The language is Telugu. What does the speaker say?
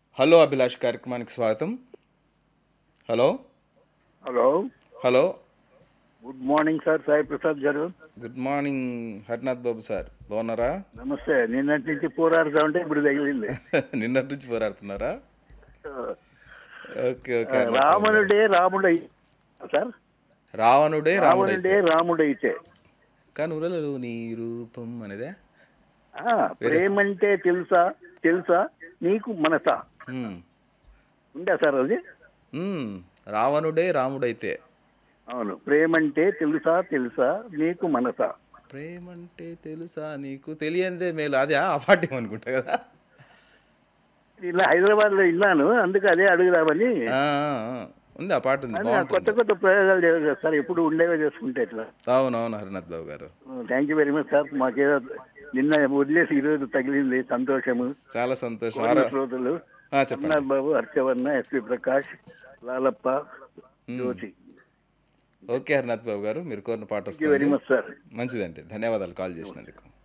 హలో అభిలాష్ కార్యక్రమానికి స్వాగతం hello hello hello good morning sir Sai Prasad garu good morning Harinath Babu sir బాగున్నారా నమస్తే నిన్నటి నుంచి పోరాడుతా ఉంటే ఇప్పుడు తగిలింది నిన్నటి నుంచి పోరాడుతున్నారా ఓకే ఓకే హరినాథ్ బాబు గారు. రావణుడే రాముడు అయి- సార్ రావణుడే రాముడైతే రావణుడే రాముడు అయితే కానీ ఊరలో నీ రూపం అనేదే ఆ, ప్రేమంటే తెలుసా తెలుసా నీకు మనసా మ్మ్. ఉందా సార్ అది మ్మ్. రావణుడే రాముడైతే అవును ప్రేమంటే తెలుసా తెలుసా నీకు మనసా ప్రేమంటే తెలుసా నీకు తెలియందే మేలు అదే ఆ పాఠ్యం అనుకుంటా కదా ఇలా హైదరాబాద్ లో విన్నాను అందుకు అదే అడుగుదామని ఆ, ఆ, ఆ. ఉంది ఆ పాట ఉంది కానీ ఆ కొత్త బాగుంటుంది కొత్త ప్రయోగాలు చేయరు కదా సార్ ఎప్పుడు ఉండేవే చేసుకుంటే ఎట్లా అవునవును Harinath Babu garu thank you very much sir మాకేదో నిన్న వదిలేసి ఈరోజు తగిలింది సంతోషము చాలా సంతోషం కోరిన ఆరో- శ్రోతలు ఆ, చెప్పండి అమర్నాథ్ బాబు హర్షవర్ణ ఎస్పి ప్రకాష్ లాలప్ప జ్యోతి ఓకే హరినాథ్ బాబు గారు మీరు కోరిన పాట థ్యాంక్ యూ వెరీ వస్తుంది మచ్ సార్ మంచిదండి ధన్యవాదాలు కాల్ చేసినందుకు